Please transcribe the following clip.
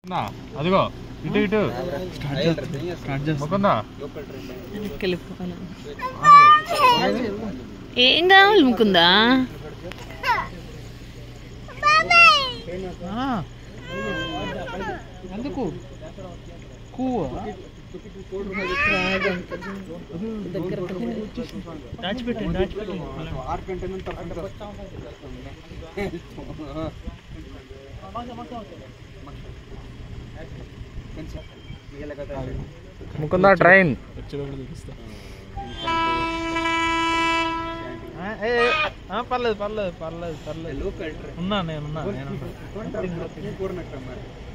నా, అదిగో ఇటు ఇటు ముకుందా ఏం కావాలి ముకుందా ఎందుకు కూవ దాచిపెట్టండి దాచిపెట్టండి ఆరు గంటల నుంచి ముకుందా ట్రైన్ ఆ, ఏ, ఏ, ఆ, పర్లేదు పర్లేదు పర్లేదు పర్లేదు లోకల్ ఉన్నా నేను ఉన్నా నేను పూర్ణ మరి